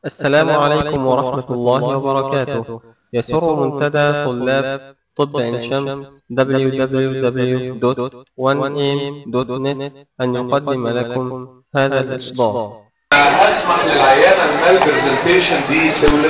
السلام عليكم ورحمة الله وبركاته يسر منتدى طلاب طب عين شمس www.1am.net أن يقدم لكم هذا الإصدار هسمح للعيانة ان البرزنتيشن دي تولد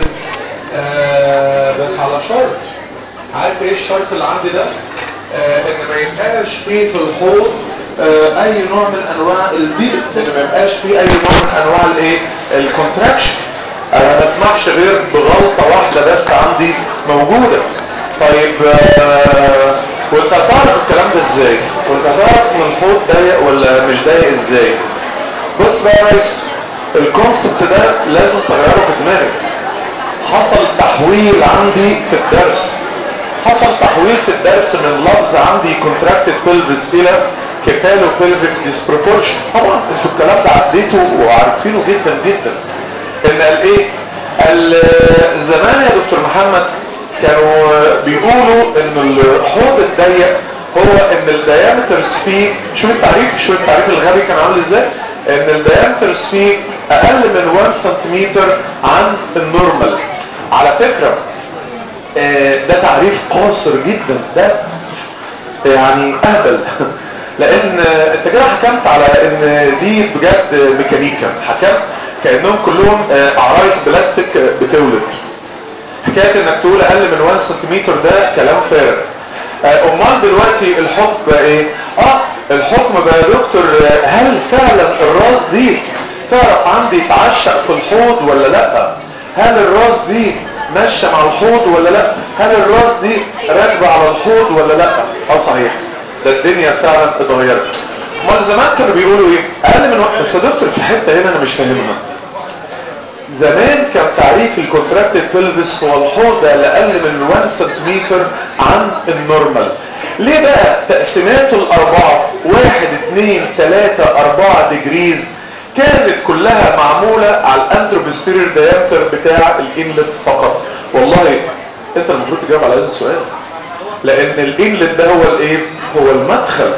آه بس على شرط عارف ايه الشرط اللي عندي ده آه ان ما يبقاش فيه في الحوض آه اي نوع من انواع الضيق ان ما يبقاش فيه اي نوع من انواع الايه الكونتراكشن انا ما اسمحش غير بغلطه واحده بس عندي موجوده طيب آه وانت هتعرف الكلام ده ازاي وانت هتعرف ان الحوض ضيق ولا مش ضيق ازاي بص بقى يا ريس الكونسبت ده لازم تغيره في دماغك حصل تحويل عندي في الدرس حصل تحويل في الدرس من لفظ عندي contracted pelvis الى كتالو pelvic disproportion طبعا انتوا الكلام ده عديته وعارفينه جدا جدا ان قال ايه قال زمان يا دكتور محمد كانوا بيقولوا ان الحوض الضيق هو ان الديامترز فيه شوف التعريف شوف التعريف الغبي كان عامل ازاي ان الديامترز فيه اقل من 1 سنتيمتر عن النورمال على فكرة ده تعريف قاصر جدا ده يعني اهبل لان انت كده حكمت على ان دي بجد ميكانيكا حكمت كانهم كلهم اعرايس بلاستيك بتولد حكايه انك تقول اقل من 1 سنتيمتر ده كلام فارغ امال دلوقتي الحكم بقى ايه اه الحكم بقى يا دكتور هل فعلا الراس دي تعرف عندي تعشق في الحوض ولا لا هل الراس دي ماشيه مع الحوض ولا لا هل الراس دي راكبه على الحوض ولا لا اه صحيح ده الدنيا فعلا اتغيرت امال زمان كانوا بيقولوا ايه اقل من وقت بس يا دكتور في حته هنا انا مش فاهمها زمان كان تعريف الكونتراكتد بلفس هو الحوض اقل من 1 سنتيمتر عن النورمال ليه بقى تقسيماته الاربعه واحد اثنين ثلاثة اربعة ديجريز كانت كلها معمولة على الاندروبستيرير ديامتر بتاع الانلت فقط والله انت المفروض تجاوب على هذا السؤال لان الانلت ده هو الايه هو المدخل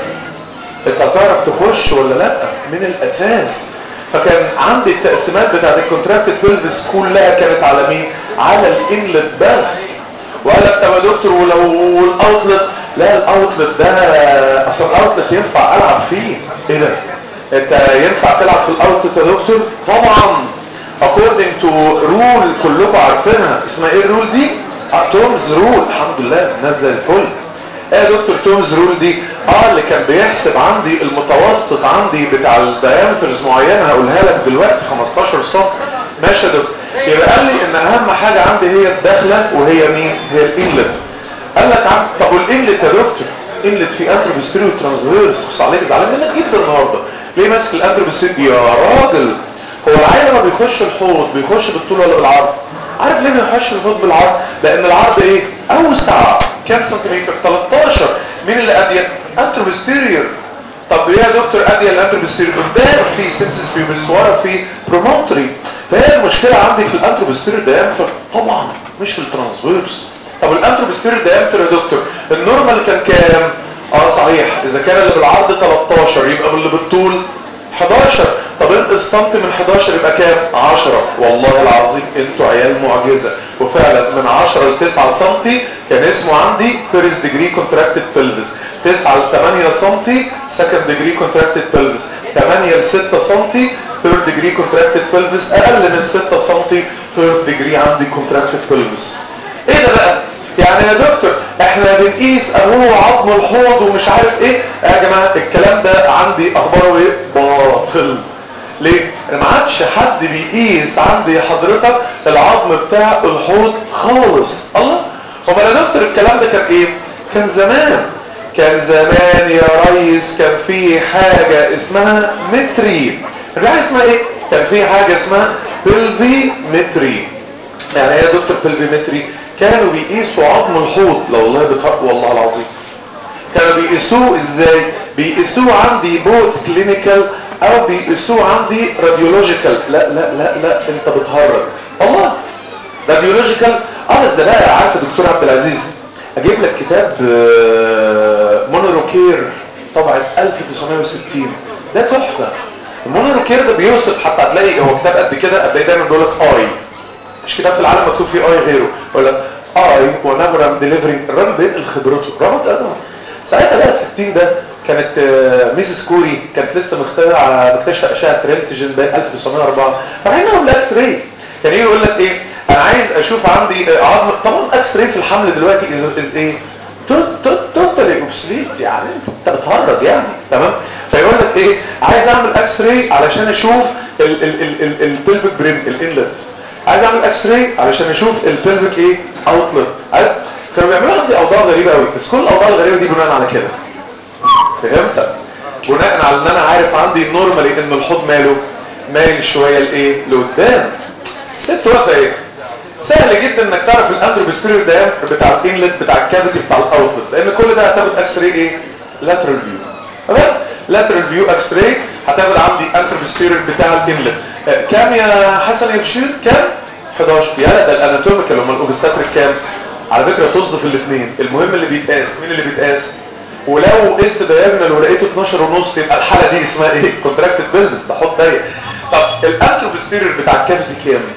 انت هتعرف تخش ولا لا من الاساس فكان عندي التقسيمات بتاعت الكونتراكتد فيلفس كلها كانت على مين على الانلت بس وقال لك طب يا دكتور ولو الاوتلت لا الاوتلت ده اصل الاوتلت ينفع العب فيه ايه ده انت ينفع تلعب في الاوتلت يا دكتور طبعا according to rule كلكم عارفينها اسمها ايه الرول دي تومز رول الحمد لله نزل الفل ايه يا دكتور تومز رول دي اه اللي كان بيحسب عندي المتوسط عندي بتاع الديامترز معينه هقولها لك دلوقتي 15 سم ماشي يا دكتور يبقى قال لي ان اهم حاجه عندي هي الداخله وهي مين هي الانلت قال لك عم طب والانلت يا دكتور انلت في انتروبستيريو ترانسفيرس بس عليك زعلان منك جدا النهارده ليه ماسك الانتروبستيريو يا راجل هو العيل لما بيخش الحوض بيخش بالطول ولا بالعرض عارف ليه بيخش الحوض بالعرض لان العرض ايه اوسع كام سنتيمتر 13 مين اللي اضيق انتروبستيريور طب ايه يا دكتور اضيق الانتروبستيريور قدام في سيمسس بيوبس ورا في برومونتري فهي المشكله عندي في الانتروبستيريور دايمتر طبعا مش في الترانسفيرس طب الانتروبستيريور دايمتر يا دكتور النورمال كان كام اه صحيح اذا كان اللي بالعرض 13 يبقى اللي بالطول 11 طب انت السنت من 11 يبقى كام 10 والله العظيم انتوا عيال معجزه وفعلا من 10 ل 9 سم كان اسمه عندي فيرست ديجري كونتراكتد بلفس 9 ل 8 سم سكند ديجري كونتراكتد بلفس 8 ل 6 سم ثيرد ديجري كونتراكتد بلفس اقل من 6 سم ثيرد ديجري عندي كونتراكتد بلفس ايه ده بقى يعني يا دكتور احنا بنقيس اهو عظم الحوض ومش عارف ايه يا جماعه الكلام ده عندي اخباره ايه باطل ليه انا ما عادش حد بيقيس عندي حضرتك العظم بتاع الحوض خالص الله امال يا دكتور الكلام ده كان ايه كان زمان كان زمان يا ريس كان في حاجه اسمها متري الحاجه اسمها ايه كان في حاجه اسمها بلفي متري يعني ايه يا دكتور بلفي متري كانوا بيقيسوا عظم الحوض لو والله بتحق والله العظيم كانوا بيقيسوه ازاي بيقيسوه عندي بوث كلينيكال او بيقيسوه عندي راديولوجيكال لا لا لا لا انت بتهرج الله راديولوجيكال اه بس ده بقى عارف يا دكتور عبد العزيز اجيب لك كتاب مونوروكير طبعة 1960 ده تحفه المونوروكير ده بيوصف حتى هتلاقي هو كتاب قد كده هتلاقي دايما بيقول لك اي كتاب في العالم مكتوب فيه اي غيره يقول لك اي ونيفر ام ديليفري الراجل بينقل خبرته ربط قدم ساعتها بقى 60 ده كانت آه، ميسيس كوري كانت لسه مخترعه مكتشفه اشعه رنتجن بين 1904 رايحين لهم الاكس راي كان يجي يقول لك ايه انا عايز اشوف عندي آه، عظم طبعا اكس راي في الحمل دلوقتي از از ايه توتالي اوبسليت يعني انت بتهرج يعني تمام فيقول لك ايه عايز اعمل اكس راي علشان اشوف البلفيك بريم الانلت عايز اعمل اكس راي علشان اشوف البلفيك ايه اوتلت كانوا بيعملوا عندي اوضاع غريبه قوي بس كل الاوضاع الغريبه دي بناء على كده فهمت بناء على ان انا عارف عندي نورمالي ان الحوض ماله مايل شويه لايه لقدام ست واقفه ايه سهل جدا انك تعرف الاندروبستيريور دايمتر بتاع الانلت بتاع الكافيتي بتاع الاوتلت لان كل ده هتاخد اكس راي ايه لاترال فيو تمام لاترال فيو اكس راي هتاخد عندي اندروبستيريور بتاع الانلت آه، كام يا حسن يا بشير كام 11 يلا ده الاناتوميكال امال الاوبستاتريك كام على فكره تصدف الاثنين المهم اللي بيتقاس مين اللي بيتقاس ولو قست دايجونال ولقيته 12 ونص يبقى الحاله دي اسمها ايه كونتراكتد بيلفس ده حط ضيق طب الانتروبستيريور بتاع الكافيتي كام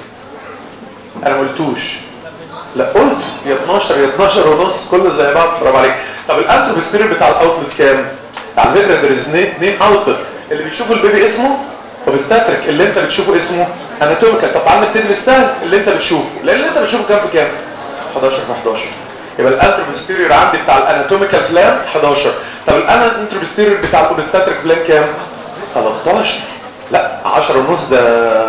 انا ما قلتوش لا قلت يا 12 يا 12 ونص كله زي بعض برافو عليك طب الانتروبستيريور بتاع الاوتلت كام على فكره ده اثنين اوتلت اللي بيشوفوا البيبي اسمه اوبستاتريك اللي انت بتشوفه اسمه اناتوميكال طب تعال نبتدي بالسهل اللي انت بتشوفه لان اللي انت بتشوفه كام في كام 11 في 11 يبقى الانتروبستيريور عندي بتاع الاناتوميكال بلان 11 طب الانتروبستيريور بتاع الاوبستاتريك بلان كام 13 لا 10 ونص ده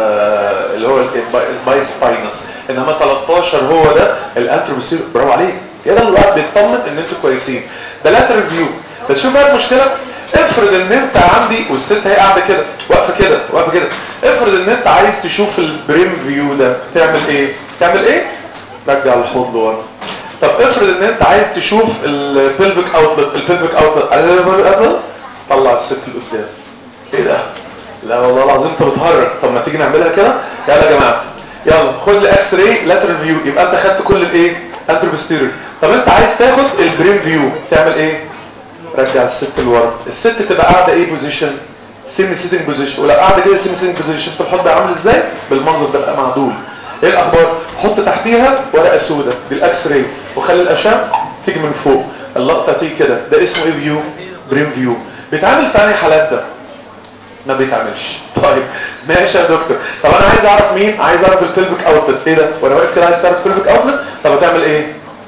اللي هو الباي سباينس انما 13 هو ده الانتروبستيريور برافو عليك كده الواحد بيطمن ان انتوا كويسين ده لاترال فيو بس شوف بقى المشكله افرض ان انت عندي والست هي قاعده كده واقفه كده واقفه كده افرض ان انت عايز تشوف البريم فيو ده تعمل ايه تعمل ايه رجع الحوض لورا طب افرض ان انت عايز تشوف البلفيك اوتلت البلفيك اوتلت طلع الست لقدام ايه ده لا والله العظيم انت بتهرج طب ما تيجي نعملها كده يلا يا جماعه يلا خد لي اكس راي لاترال فيو يبقى انت خدت كل الايه انتروبستيريور طب انت عايز تاخد البريم فيو تعمل ايه رجع الست لورا الست تبقى قاعده ايه بوزيشن سيمي سيتنج بوزيشن ولو قاعده كده سيمي سيتنج بوزيشن شفت الحوض ده عامل ازاي بالمنظر ده بقى معدول ايه الاخبار حط تحتيها ورقه سوداء بالاكس راي وخلي الاشعه تيجي من فوق اللقطه تيجي كده ده اسمه ايه فيو بريم فيو بيتعمل في انهي حالات ده ما بيتعملش طيب ماشي يا دكتور طب انا عايز اعرف مين عايز اعرف البلفيك اوتلت ايه ده وانا واقف كده عايز تعرف البلفيك اوتلت طب هتعمل ايه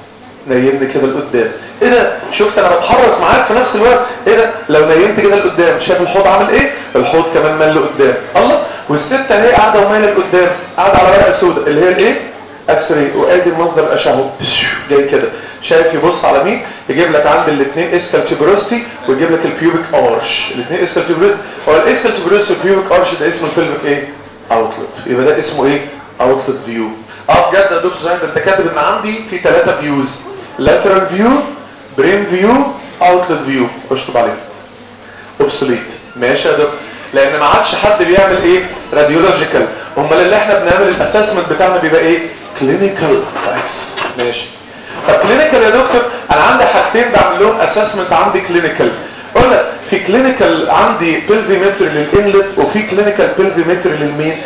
نيمني كده لقدام ايه ده شفت انا بتحرك معاك في نفس الوقت ايه ده لو نيمت كده لقدام شايف الحوض عامل ايه الحوض كمان مال لقدام الله والست اهي قاعده ومايله لقدام قاعده على ورقه سوداء اللي هي الايه اكس راي وادي مصدر الاشعه اهو جاي كده شايف يبص على مين يجيب لك عند الاثنين اسكال تيبروستي ويجيب لك البيوبيك ارش الاثنين اسكال تيبروستي هو الاسكال تيبروستي والبيوبيك ارش ده اسمه البلفيك ايه اوتلت يبقى ده اسمه ايه اوتلت فيو اه بجد يا دكتور زاهد انت كاتب ان عندي في ثلاثه فيوز lateral فيو برين فيو اوتلت فيو اشطب عليه اوبسوليت ماشي يا دكتور لان ما عادش حد بيعمل ايه راديولوجيكال امال اللي احنا بنعمل الاسسمنت بتاعنا بيبقى ايه كلينيكال كويس ماشي طب كلينيكال يا دكتور انا عندي حاجتين بعمل لهم اسسمنت عندي كلينيكال قلنا في كلينيكال عندي بلفيمتر للانلت وفي كلينيكال بلفيمتر للمين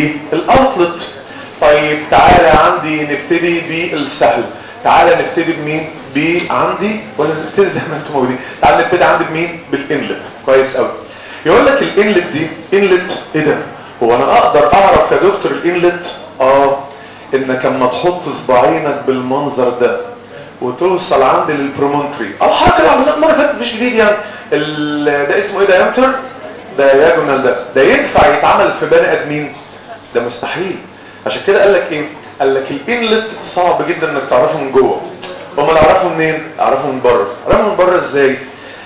للاوتلت طيب تعالى عندي نبتدي بالسهل تعالى نبتدي بمين ب عندي ولا نبتدي زي ما انتم موجودين تعالى نبتدي عندي بمين بالانلت كويس قوي يقول لك الانلت دي انلت ايه ده هو انا اقدر اعرف يا دكتور الانلت اه انك اما تحط صباعينك بالمنظر ده وتوصل عندي للبرومونتري الحركه اللي عملناها المره اللي فاتت مش جديد يعني ال- ده اسمه ايه دايمتر دايجونال ده ده ينفع يتعمل في بني ادمين ده مستحيل عشان كده قال لك ايه قال لك الانلت صعب جدا انك تعرفه من جوه امال اعرفه منين اعرفه من بره اعرفه من بره ازاي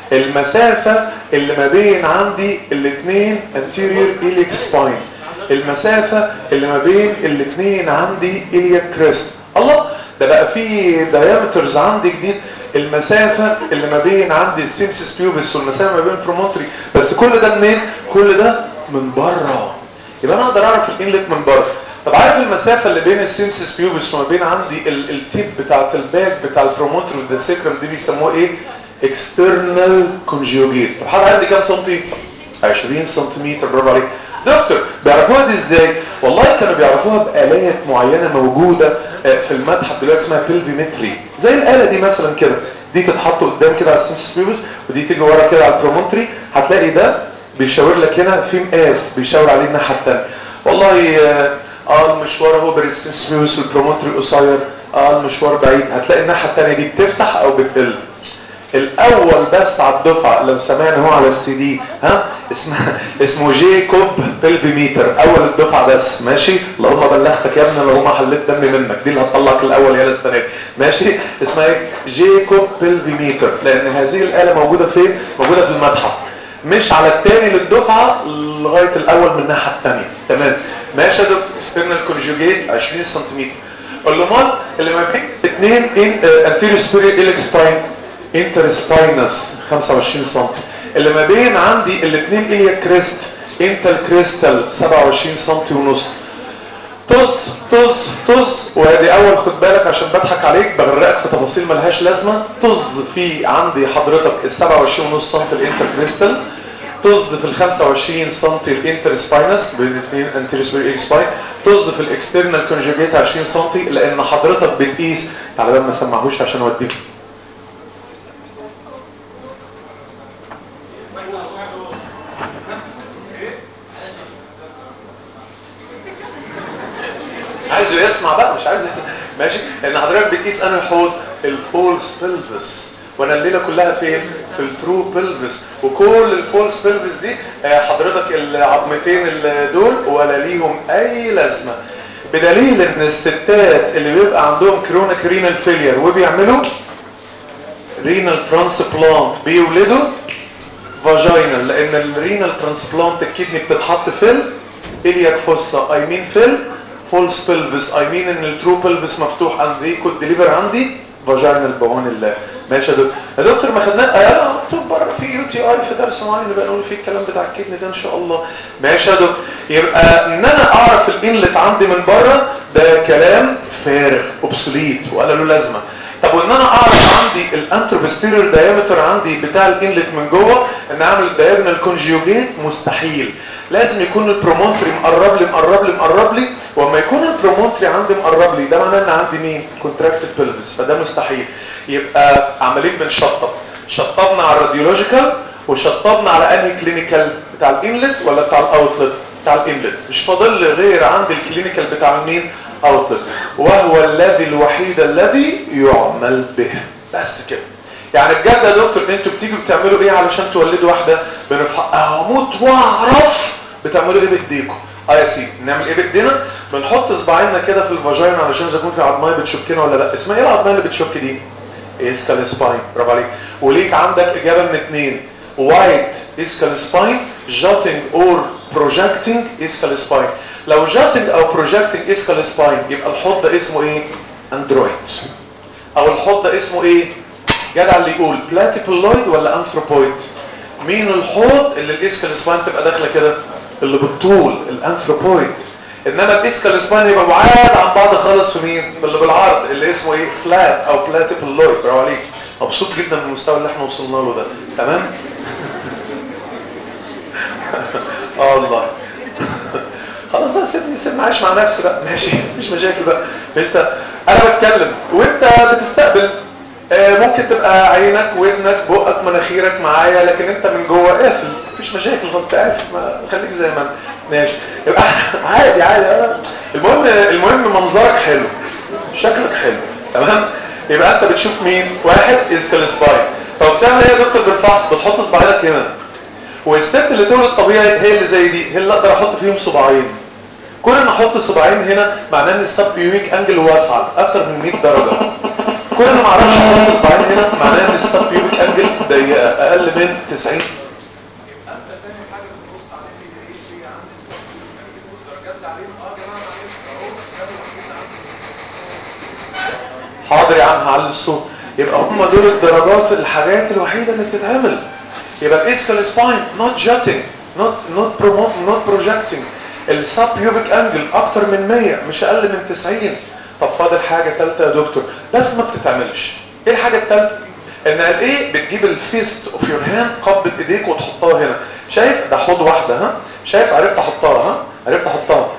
المسافة اللي ما بين عندي الاثنين anterior iliac spine المسافة اللي ما بين الاثنين عندي iliac crest الله ده بقى في diameters عندي جديد المسافة اللي ما بين عندي السيمسيس بيوبس والمسافة ما بين البرومونتري بس كل ده منين كل ده من بره يبقى انا اقدر اعرف الانلت من بره طب عارف المسافة اللي بين السيمسيس بيوبس وما بين عندي ال- التيب بتاعت الباك بتاع البرومونتري والدسيكرم دي بيسموه ايه اكسترنال كونجوجيت طب حد عندي كام سنتي 20 سنتيمتر برافو عليك دكتور بيعرفوها دي ازاي والله كانوا بيعرفوها بآلات معينة موجودة في المتحف دلوقتي اسمها بيلفيمتري زي الآلة دي مثلا كده دي تتحط قدام كده على السنسس بيبس ودي تيجي ورا كده على البرومونتري هتلاقي ده بيشاور لك هنا في مقاس بيشاور عليه الناحية التانية والله اه المشوار هو بين السنسس بيبس والبرومونتري قصير اه المشوار بعيد هتلاقي الناحية التانية دي بتفتح او بتقل الاول بس على الدفعه لو سمعنا هو على السي دي ها اسمه اسمه جيكوب بلفيميتر اول الدفعه بس ماشي اللهم بلغتك يا ابني اللهم حليت دمي منك دي اللي هتطلعك الاول يا السنه دي ماشي اسمها ايه جيكوب بلفيميتر لان هذه الاله موجوده فين موجوده في المتحف مش على الثاني للدفعه لغايه الاول من الناحيه الثانيه تمام ماشي يا دكتور استرنال كونجوجيت 20 سم اللومات اللي ما بين اثنين انتيريو سبيريو اليك سباين انترسباينس 25 سم اللي ما بين عندي الاثنين اليا كريست انتل كريستال 27 سم ونص طز طز طز وادي اول خد بالك عشان بضحك عليك بغرقك في تفاصيل ملهاش لازمه طز في عندي حضرتك ال 27 ونص سم الانتر كريستال طز في ال 25 سم الانتر سباينس بين الاثنين انتر سبيريك سباين طز في الاكسترنال كونجوجيت 20 سم لان حضرتك بتقيس تعالى بقى ما سمعهوش عشان اوديك عايزه يسمع بقى مش عايز ماشي لان حضرتك بتقيس انا الحوض الفولس بلفس وانا الليله كلها فين في الترو بلفس وكل الفولس بلفس دي حضرتك العظمتين دول ولا ليهم اي لازمه بدليل ان الستات اللي بيبقى عندهم كرونيك رينال فيلير وبيعملوا رينال ترانسبلانت بيولدوا فاجينال لان الرينال ترانسبلانت الكدني بتتحط في الالياك فوسا اي مين في فولس بلفس اي مين ان الترو بلفس مفتوح عندي كود ديليفر عندي فاجينال بعون الله ماشي يا دكتور يا دكتور ما خدناه انا مكتوب بره في يو تي اي في درس معين بقى نقول فيه الكلام بتاع الكدني ده ان شاء الله ماشي يا دكتور يبقى ان انا اعرف الانلت عندي من بره ده كلام فارغ اوبسوليت ولا له لازمه طب وان انا اعرف عندي الانتروبستيريور دايمتر عندي بتاع الانلت من جوه ان اعمل دايجونال كونجيوجيت مستحيل لازم يكون البرومونتري مقرب لي مقرب لي مقرب لي واما يكون البرومونتري عندي مقرب لي ده معناه ان عندي مين كونتراكتد بلفس فده مستحيل يبقى عمالين بنشطب شطبنا على الراديولوجيكال وشطبنا على انهي كلينيكال بتاع الانلت ولا بتاع الاوتلت بتاع الانلت مش فاضل لي غير عندي الكلينيكال بتاع مين اوتلت وهو الذي الوحيد الذي يعمل به بس كده يعني بجد يا دكتور انتوا بتيجوا بتعملوا ايه علشان تولدوا واحده اموت واعرف بتعملوا ايه بايديكم اه يا سيدي نعمل ايه بايدينا بنحط صباعيننا كده في الفاجينا علشان اذا كنت في عظمايه بتشكنا ولا لا اسمها ايه العظمايه اللي بتشك دي اسكال سباين برافو عليك وليك عندك اجابه من اثنين وايت اسكال سباين جاتنج اور بروجكتنج اسكال سباين لو جاتنج او بروجكتنج اسكال سباين يبقى الحوض ده اسمه ايه اندرويد او الحوض ده اسمه ايه جدع اللي يقول بلاتيبولويد ولا انثروبويد مين الحوض اللي الاسكال سباين تبقى داخله كده اللي بالطول الانثروبويد انما الاسكال سباين يبقى بعاد عن بعض خالص في مين اللي بالعرض اللي اسمه ايه فلات او بلاتيبولويد برافو عليك مبسوط جدا من المستوى اللي احنا وصلنا له ده تمام اه والله خلاص بقى سيبني سيبني عايش مع نفسي بقى ماشي مفيش مشاكل بقى انت انا بتكلم وانت بتستقبل آه ممكن تبقى عينك ودنك بقك مناخيرك معايا لكن انت من جوه قافل مفيش مشاكل خالص تعرف ما خليك زي ما انت ماشي يبقى عادي عادي آه. المهم المهم منظرك حلو شكلك حلو تمام يبقى انت بتشوف مين واحد اسكال سباين طب بتعمل ايه يا دكتور بالفحص بتحط صباعينك هنا والست اللي تولد طبيعي هي اللي زي دي هي اللي اقدر احط فيهم صباعين كل ما احط الصباعين هنا معناه ان السب بيوميك انجل واسعه اكتر من 100 درجه كل ما معرفش احط صباعين هنا معناه ان السب بيوميك انجل ضيقه اقل من 90 حاضر يا عم هعلي الصوت يبقى هم دول الدرجات الحاجات الوحيده اللي بتتعمل يبقى الاسكال سباين نوت جاتنج نوت نوت بروموت نوت بروجكتنج السب بيوبيك انجل اكتر من 100 مش اقل من 90 طب فاضل حاجه ثالثه يا دكتور بس ما بتتعملش ايه الحاجه الثالثه ان قال ايه بتجيب الفيست اوف يور هاند قبضه ايديك وتحطها هنا شايف ده حوض واحده ها شايف عرفت احطها ها عرفت احطها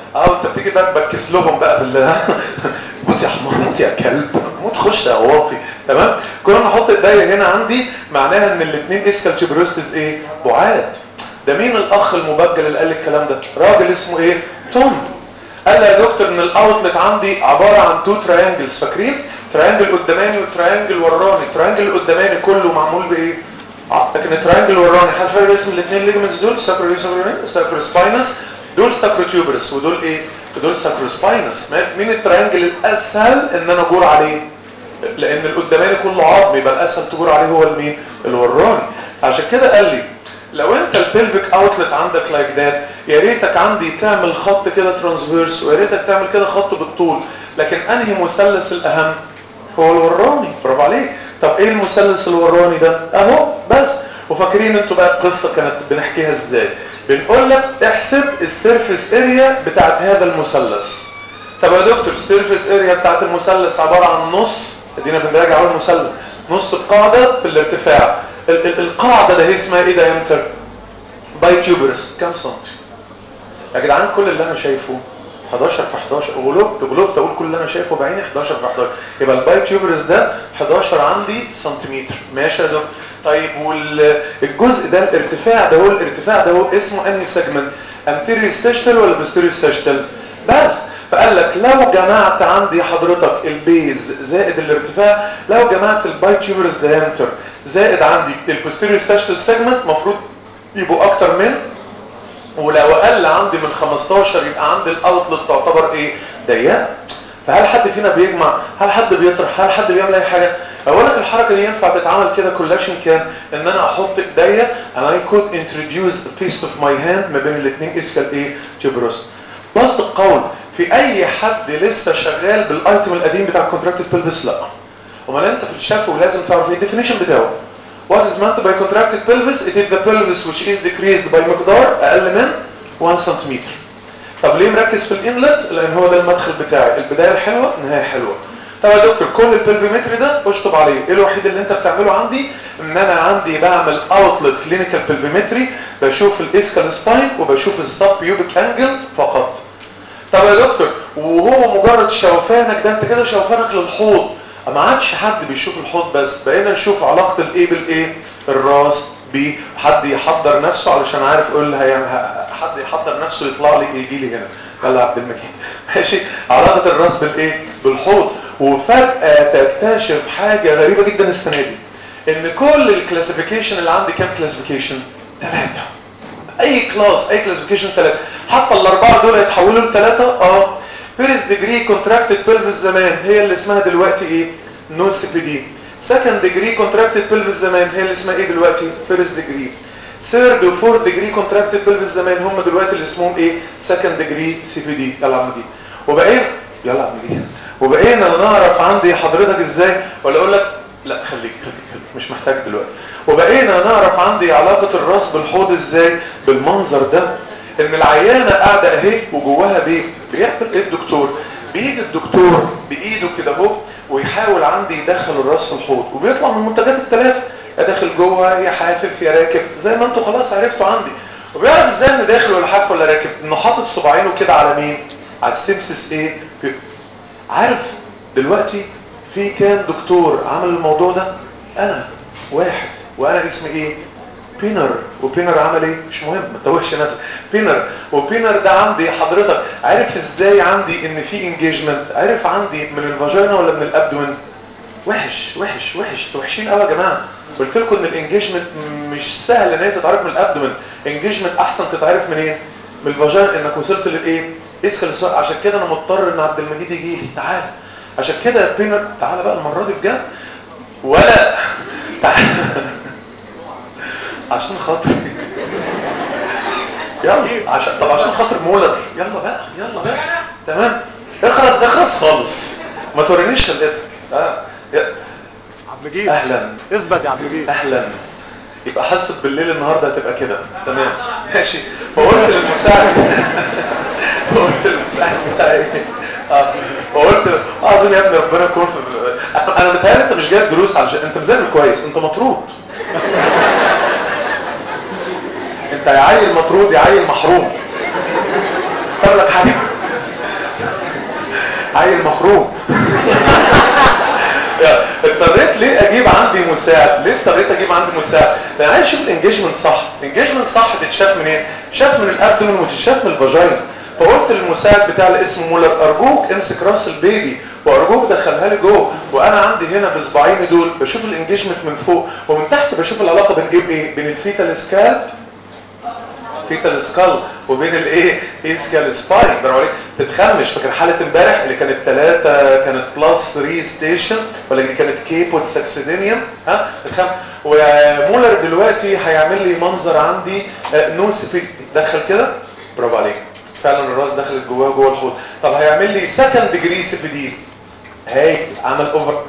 اه انت بتيجي بقى تبكس لهم بقى في ال- موت يا حمار موت يا كلب موت خش يا واطي تمام كل ما احط ايديا هنا عندي معناها ان الاثنين اسكال تيوبروستس ايه بعاد ده مين الاخ المبجل اللي قال الكلام ده راجل اسمه ايه توم قال لي يا دكتور ان الاوتلت عندي عباره عن تو تراينجلز فاكرين تراينجل قداماني وتراينجل وراني التراينجل القداماني كله معمول بايه ع- لكن التراينجل وراني هل فاكر اسم الاثنين ليجمنتس دول ساكرو ساكرو سباينس دول ساكروتيوبرس ودول ايه ودول ساكرو سباينس مين التراينجل الاسهل ان انا اجور عليه لان القداماني كله عظم يبقى الاسهل تجور عليه هو المين الوراني عشان كده قال لي لو انت البلفيك اوتلت عندك لايك ذات يا ريتك عندي تعمل خط كده ترانسفيرس ويا ريتك تعمل كده خط بالطول لكن انهي مثلث الاهم هو الوراني برافو عليك طب ايه المثلث الوراني ده اهو بس وفاكرين انتوا بقى القصه كانت بنحكيها ازاي بنقول لك احسب السيرفيس اريا بتاعت هذا المثلث طب يا دكتور السيرفيس اريا بتاعت المثلث عباره عن نص ادينا بنراجع على المثلث نص القاعده في الارتفاع ال- ال- القاعده ده هي اسمها ايه دايمتر باي تيوبرس كام سنتي يا جدعان كل اللي انا شايفه 11 في 11 غلبت غلبت اقول كل اللي انا شايفه بعيني 11 في 11 يبقى الباي تيوبرس ده 11 عندي سنتيمتر ماشي يا دكتور طيب والجزء ده الارتفاع ده هو الارتفاع ده هو اسمه انهي سيجمنت انتيريور سيشتل ولا بوستيريور سيشتل بس فقال لك لو جمعت عندي حضرتك البيز زائد الارتفاع لو جمعت الباي تيوبرس دايمتر زائد عندي البوستيريور سيشتل سيجمنت المفروض يبقوا اكتر من ولو اقل عندي من 15 يبقى عندي الاوتلت تعتبر ايه ضيقه فهل حد فينا بيجمع هل حد بيطرح هل حد بيعمل اي حاجه اقول لك الحركه دي ينفع تتعمل كده كولكشن كان ان انا احط ايديا and I could introduce a piece of my hand ما بين الاثنين اسكال ايه تيوبروس بسط القول في اي حد لسه شغال بالايتم القديم بتاع الكونتراكتد بلفس لا امال انت في الشفوي لازم تعرف ايه الديفينيشن بتاعه What is meant by contracted pelvis? It is the pelvis which is decreased by مقدار أقل من 1 سنتيمتر. طب ليه مركز في الانلت؟ لأن هو ده المدخل بتاعي، البداية الحلوة النهاية حلوة. طب يا دكتور كل البلفيمتر ده اشطب عليه، ايه الوحيد اللي انت بتعمله عندي؟ ان انا عندي بعمل اوتلت كلينيكال بلفيمتري بشوف الاسكال سباين وبشوف السب بيوبيك انجل فقط. طب يا دكتور وهو مجرد شوفانك ده انت كده شوفانك للحوض ما عادش حد بيشوف الحوض بس بقينا نشوف علاقة الايه بالايه الراس بيه حد يحضر نفسه علشان عارف يقول لها يعني حد يحضر نفسه يطلع لي يجي لي هنا يلا عبد المجيد ماشي علاقة الراس بالايه بالحوض وفجأة تكتشف حاجة غريبة جدا السنة دي ان كل الكلاسيفيكيشن اللي عندي كام كلاسيفيكيشن ثلاثة اي كلاس اي كلاسيفيكيشن ثلاثة حتى الاربعة دول هيتحولوا لثلاثة اه فيرست ديجري كونتراكتد بلفس زمان هي اللي اسمها دلوقتي ايه نو سي بي دي سكند ديجري كونتراكتد بلفس زمان هي اللي اسمها ايه دلوقتي فيرست ديجري ثيرد وفورث ديجري كونتراكتد بلفس زمان هم دلوقتي اللي اسمهم ايه سكند ديجري سي بي دي يلا يا عم دي وبقينا يلا يا عم دي وبقينا نعرف عندي حضرتك ازاي ولا اقول لك لا خليك خليك خليك مش محتاج دلوقتي وبقينا نعرف عندي علاقة الراس بالحوض ازاي بالمنظر ده ان العيانة قاعدة اهي وجواها بيه بيعمل ايه الدكتور بيجي الدكتور بايده كده اهو ويحاول عندي يدخل الراس في الحوض وبيطلع من المنتجات الثلاثة يا داخل جوه يا حافف يا راكب زي ما انتوا خلاص عرفتوا عندي وبيعرف ازاي انه داخل ولا حافف ولا راكب انه حاطط صباعينه كده على مين على السيمسس ايه عارف دلوقتي في كام دكتور عمل الموضوع ده انا واحد وانا اسمي ايه بينر وبينر عمل ايه مش مهم ما تتوهش نفسك بينر وبينر ده عندي حضرتك عارف ازاي عندي ان في انجيجمنت عارف عندي من الفاجينا ولا من الابدومن وحش وحش وحش انتوا وحشين قوي يا جماعه قلت لكم ان الانجيجمنت مش سهل ان هي تتعرف من الابدومن انجيجمنت احسن تتعرف منين إيه؟ من الفاجينا انك وصلت للايه اسكال السؤال عشان كده انا مضطر ان عبد المجيد يجي لي تعال عشان كده يا بينر تعالى بقى المره دي بجد ولا عشان خاطر يلا عشان طب عشان خاطر مولر يلا بقى يلا بقى تمام اخلص اخلص خالص ما تورينيش خلقتك اه يا- عبد المجيد اهلا اثبت يا عبد المجيد اهلا يبقى حاسب بالليل النهارده هتبقى كده تمام ماشي فقلت للمساعد فقلت للمساعد بتاعي اه فقلت اعظم يا ابني ربنا يكون في انا متهيألي انت مش جايب دروس علشان انت مذاكر كويس انت مطرود انت يا عيل مطرود يا عيل محروم اختار لك حاجه عيل مخروم اضطريت ليه اجيب عندي مساعد ليه اضطريت اجيب عندي مساعد لان عايز اشوف الانجيجمنت صح الانجيجمنت صح تتشاف منين شاف من الابدومن وتتشاف من الفاجينا فقلت للمساعد بتاع اللي اسمه مولر ارجوك امسك راس البيبي وارجوك دخلها لي جوه وانا عندي هنا باصبعيني دول بشوف الانجيجمنت من فوق ومن تحت بشوف العلاقه بين ايه بايه بين الفيتال سكالب فيتال سكال وبين الايه اسكال سباين برافو عليك تتخمش فاكر حاله امبارح اللي كانت ثلاثه كانت بلس 3 ستيشن ولا دي كانت كيبوت ساكسيدينيوم ها تتخمش ومولر دلوقتي هيعمل لي منظر عندي نو سبيد دخل كده برافو عليك فعلا الراس دخلت جواه جوه الحوض طب هيعمل لي سكند ديجري سي بي دي هاي عمل اوفر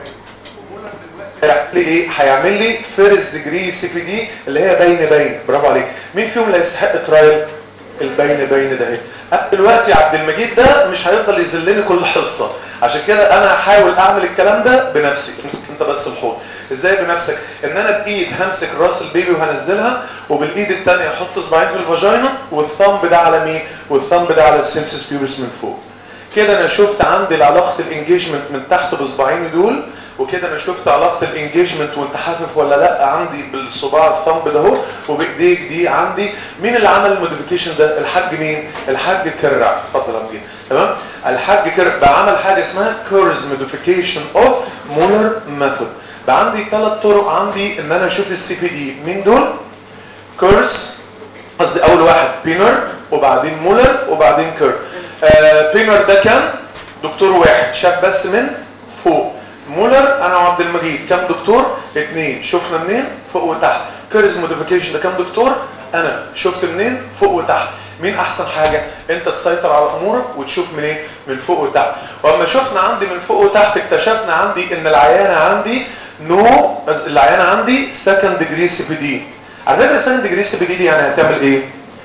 هيعمل لي ايه هيعمل لي فيرست ديجري سي بي دي اللي هي باين باين برافو عليك مين فيهم اللي يستحق ترايل الباين باين ده اهي دلوقتي عبد المجيد ده مش هيفضل يذلني كل حصه عشان كده انا هحاول اعمل الكلام ده بنفسي امسك انت بس الحوض ازاي بنفسك ان انا بايد همسك راس البيبي وهنزلها وبالايد الثانيه احط صباعين في الفاجينا والثامب ده على مين والثامب ده على السيمسس بيوبس من فوق كده انا شفت عندي علاقه الانجيجمنت من تحت بصباعيني دول وكده انا شفت علاقه الانجيجمنت وانت حافف ولا لا عندي بالصباع الثامب ده اهو وبايديك دي عندي مين اللي عمل الموديفيكيشن ده الحاج مين الحاج كرع اتفضل يا مدير تمام الحاج كرع بقى عمل حاجه اسمها كورز موديفيكيشن اوف مولر ميثود بقى عندي ثلاث طرق عندي ان انا اشوف السي بي دي مين دول كورز قصدي اول واحد بينر وبعدين مولر وبعدين كير آه بينر ده كان دكتور واحد شاف بس من فوق مولر انا وعبد المجيد كام دكتور اثنين شفنا منين فوق وتحت كيرز موديفيكيشن ده كام دكتور انا شفت منين فوق وتحت مين احسن حاجة انت تسيطر على امورك وتشوف منين من فوق وتحت واما شفنا عندي من فوق وتحت اكتشفنا عندي ان العيانة عندي نو no, العيانة عندي سكند ديجري سي بي دي على فكره سكند ديجري سي بي دي دي يعني هتعمل ايه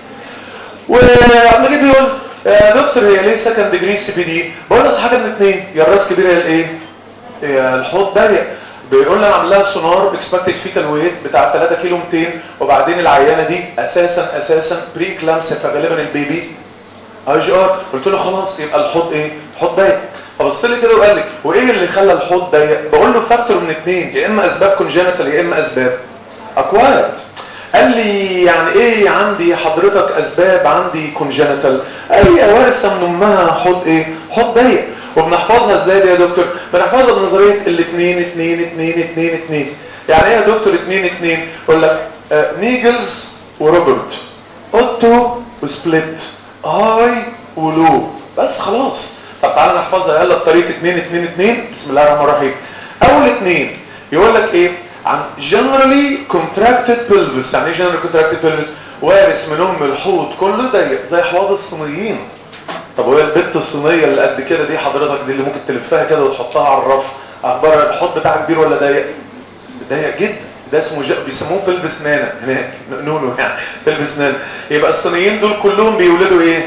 وعم جيت بيقول يا دكتور هي ليه سكند ديجري سي بي دي بقول له حاجه من اثنين يا الراس كبيره يا الايه يا الحوض ضيق بيقول لي انا عامل لها سونار اكسبكتد فيتال ويت بتاع 3 كيلو 200 وبعدين العيانه دي اساسا اساسا بري كلامس فغالبا البيبي اي جي ار قلت له خلاص يبقى الحوض ايه الحوض ضيق فبص لي كده وقال لي وايه اللي خلى الحوض ضيق بقول له فاكتور من اثنين يا اما اسباب كونجنتال يا اما اسباب اكوايرد قال لي يعني ايه عندي حضرتك اسباب عندي كونجنتال قال لي وارثه من امها حوض ايه حوض ضيق وبنحفظها ازاي دي يا دكتور بنحفظها بنظريه الاثنين اثنين اثنين اثنين اثنين يعني ايه يا دكتور اثنين اثنين يقول لك آه نيجلز وروبرت اوتو وسبليت اي ولو بس خلاص طب تعالى نحفظها يلا بطريقه 2 2 2 بسم الله الرحمن الرحيم اول اثنين يقول لك ايه عن generally contracted pelvis يعني ايه generally contracted pelvis وارث من ام الحوض كله ضيق زي حواض الصينيين طب وهي البت الصينيه اللي قد كده دي حضرتك دي اللي ممكن تلفها كده وتحطها على الرف اخبار الحوض بتاعها كبير ولا ضيق ضيق جدا ده اسمه ج... بيسموه بلبس نانا هناك نونو يعني بلبس نانا يبقى الصينيين دول كلهم بيولدوا ايه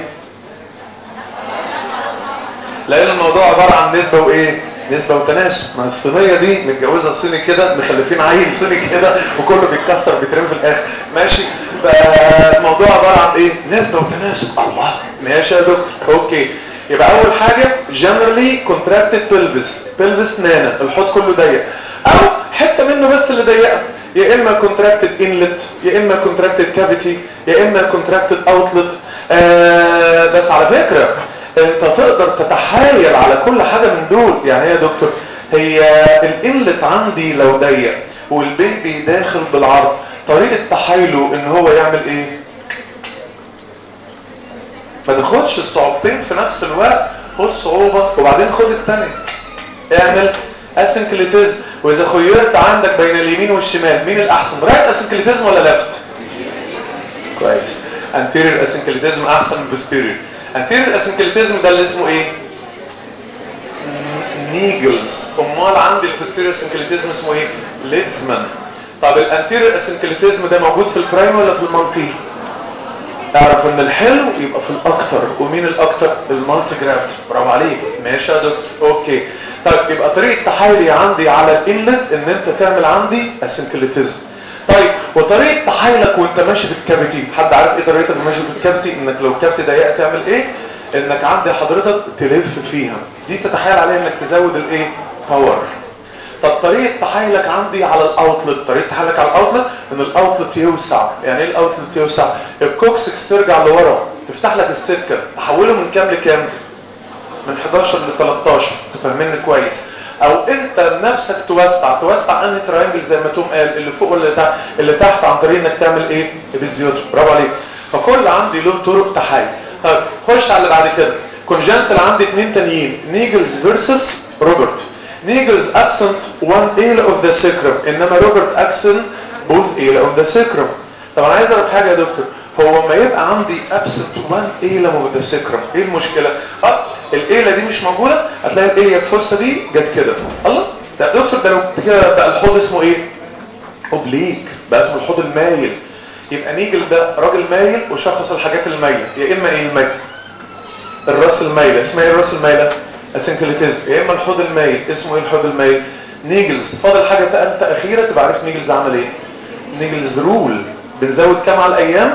لان الموضوع عباره عن نسبه وايه نسبة وتناسب ما الصينية دي متجوزة صيني كده مخلفين عيل صيني كده وكله بيتكسر بيترمي في الاخر ماشي فالموضوع عبارة عن ايه نسبة وتناسب الله ماشي يا دكتور اوكي يبقى اول حاجة generally contracted pelvis pelvis نانا الحوض كله ضيق او حتة منه بس اللي ضيقة يا اما contracted inlet يا اما contracted cavity يا اما contracted outlet آه بس على فكرة انت تقدر تتحايل على كل حاجة من دول يعني ايه يا دكتور هي الانلت عندي لو ضيق والبيبي داخل بالعرض طريقة تحايله ان هو يعمل ايه ما تاخدش الصعوبتين في نفس الوقت خد صعوبة وبعدين خد الثانية اعمل اسنكليتيزم واذا خيرت عندك بين اليمين والشمال مين الاحسن رايت اسنكليتيزم ولا ليفت كويس انتيرير اسنكليتيزم احسن من بوستيرير انتيرير اسنكليتيزم ده اللي اسمه ايه نيجلز امال عندي البوستيرير اسنكليتيزم اسمه ايه ليدزمان طب الانتيرير اسنكليتيزم ده موجود في البرايم ولا في المالتي اعرف ان الحلو يبقى في الاكتر ومين الاكتر المالتي جرافت برافو عليك ماشي يا دكتور اوكي طيب يبقى طريقه تحايلي عندي على الانلت ان انت تعمل عندي اسنكليتيزم طيب وطريقه تحايلك وانت ماشي في الكافيتي حد عارف ايه طريقتك ماشي في الكافيتي انك لو الكافيتي ضيقه تعمل ايه انك عندي حضرتك تلف فيها دي تتحايل عليها انك تزود الايه باور طب طريقه تحايلك عندي على الاوتلت طريقه تحايلك على الاوتلت ان الاوتلت يوسع يعني ايه الاوتلت يوسع الكوكسكس ترجع لورا تفتح لك السكه تحوله من كام لكام من 11 ل 13 تفهمني كويس او انت نفسك توسع توسع انهي تراينجل زي ما توم قال اللي فوق واللي تحت اللي تحت عن طريق انك تعمل ايه بالزيوت برافو عليك فكل عندي له طرق تحايل طيب خش على اللي بعد كده كونجنتال عندي اثنين تانيين نيجلز فيرسس روبرت نيجلز absent one ale of the sacrum انما روبرت absent both ale of the sacrum طب انا عايز اعرف حاجه يا دكتور هو ما يبقى عندي absent one ale of the sacrum ايه المشكله اه الايله دي مش موجوده هتلاقي الايه الفرصه دي جت كده الله ده يا دكتور ده لو كده بقى الحوض اسمه ايه اوبليك بقى اسمه الحوض المايل يبقى نيجل ده راجل مايل وشخص الحاجات المايله يا اما ايه المايل الراس المايله اسمها ايه الراس المايله اسنكليتيزم يا اما الحوض المايل اسمه ايه الحوض المايل نيجلز فاضل حاجه ثالثه اخيره تبقى عارف نيجلز عمل ايه نيجلز رول بنزود كام على الايام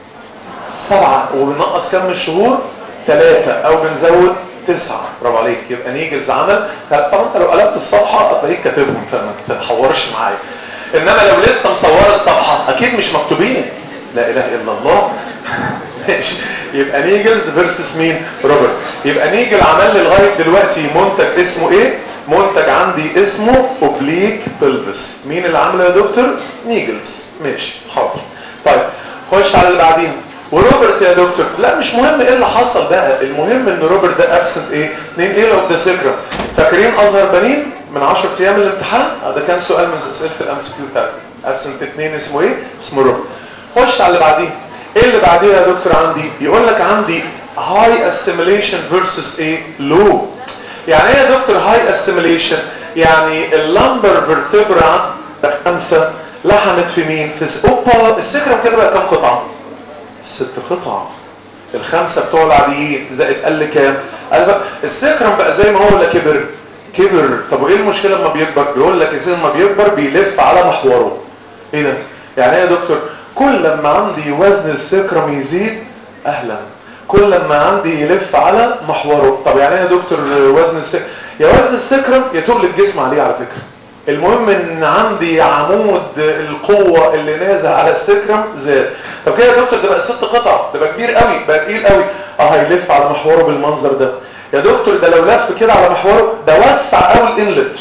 سبعة وبنقص كام من الشهور ثلاثة او بنزود تسعة برافو عليك يبقى نيجلز عمل طبعا انت لو قلبت الصفحة هتلاقيك كاتبهم فما تحورش معايا انما لو لسه مصور الصفحة اكيد مش مكتوبين لا اله الا الله ماشي يبقى نيجلز فيرسس مين روبرت يبقى نيجل عمل لي لغايه دلوقتي منتج اسمه ايه منتج عندي اسمه اوبليك بلبس مين اللي عامله يا دكتور نيجلز ماشي حاضر طيب خش على اللي بعديها وروبرت يا دكتور لا مش مهم ايه اللي حصل بقى المهم ان روبرت ده ابسنت ايه اثنين ايه اوف ذا سيكرا فاكرين ازهر بنين من 10 ايام الامتحان ده كان سؤال من اسئله الام سي كيو بتاعتي ابسنت اثنين اسمه ايه اسمه روبرت خش على اللي بعديها ايه اللي بعديها يا دكتور عندي يقول لك عندي هاي اسيميليشن فيرسس ايه لو يعني ايه يا دكتور هاي اسيميليشن يعني اللمبر فيرتبرا خمسة لحمت في مين في اوبا السكرم كده بقى كام قطعه ست قطع الخمسه بتوع العاديين زائد قل كام قال بقى السكرم بقى زي ما هو ولا كبر كبر طب وايه المشكله لما بيكبر بيقول لك لما بيكبر بيلف على محوره ايه ده يعني ايه يا دكتور كل لما عندي وزن السكرم يزيد اهلا كل لما عندي يلف على محوره طب يعني ايه يا دكتور وزن السكرم يا وزن السكرم يا تقل الجسم عليه على فكره المهم ان عندي عمود القوة اللي نازل على السكرم زاد طب كده يا دكتور ده بقى ست قطع ده بقى كبير قوي بقى تقيل قوي اه هيلف على محوره بالمنظر ده يا دكتور ده لو لف كده على محوره ده وسع قوي الانلت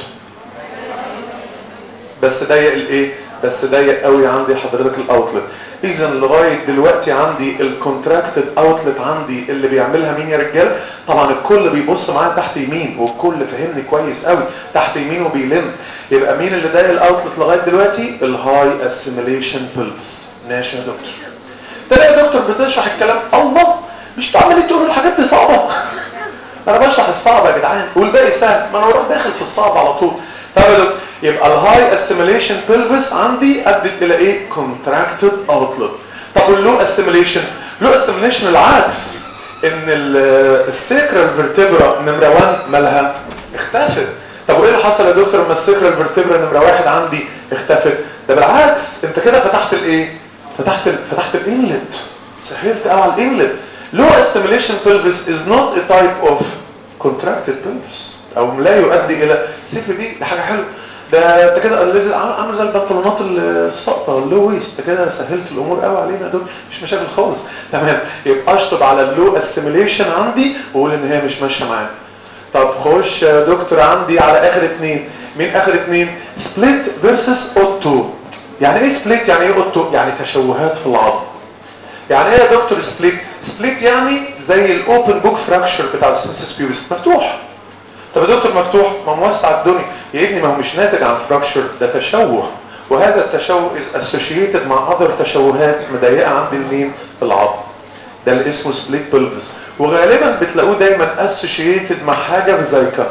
بس ضيق الايه بس ضيق قوي عندي حضرتك الاوتلت اذا لغايه دلوقتي عندي الكونتراكتد اوتلت عندي اللي بيعملها مين يا رجال طبعا الكل بيبص معايا تحت يمين والكل فهمني كويس قوي تحت يمين وبيلم يبقى مين اللي ضايق الاوتلت لغايه دلوقتي الهاي اسيميليشن بلبس ماشي يا دكتور تلاقي يا دكتور بتشرح الكلام الله مش تعمل تقول الحاجات دي صعبه انا بشرح الصعب يا جدعان والباقي سهل ما انا بروح داخل في الصعب على طول طب يا دكتور يبقى الهاي اسيميليشن بلفس عندي ادت الى ايه كونتراكتد اوتلت طب واللو اسيميليشن لو اسيميليشن العكس ان السيكرال فيرتبرا نمره 1 مالها اختفت طب وايه اللي حصل يا دكتور لما السيكرال فيرتبرا نمره 1 عندي اختفت ده بالعكس انت كده فتحت الايه فتحت ال... فتحت الانلت سهلت قوي على الانلت لو اسيميليشن pelvis is not a type of contracted pelvis او لا يؤدي الى سيف دي ده حاجه حلوه ده انت كده عامل زي البنطلونات الساقطه اللو ويست انت كده سهلت الامور قوي علينا دول مش مشاكل خالص تمام يبقى اشطب على اللو اسيميليشن عندي واقول ان هي مش ماشيه معانا طب خش يا دكتور عندي على اخر اتنين مين اخر اتنين سبليت فيرسس اوتو يعني ايه سبليت يعني ايه اوتو يعني تشوهات في العظم يعني ايه يا دكتور سبليت سبليت يعني زي الاوبن بوك فراكشر بتاع السيمسس بيوبس مفتوح طب يا دكتور مفتوح ما موسع الدنيا يا ابني ما هو مش ناتج عن فراكشر ده تشوه وهذا التشوه is associated مع other تشوهات مضايقه عند المين العظم ده اللي اسمه سبليت بلبس وغالبا بتلاقوه دايما associated مع حاجه فيزايكا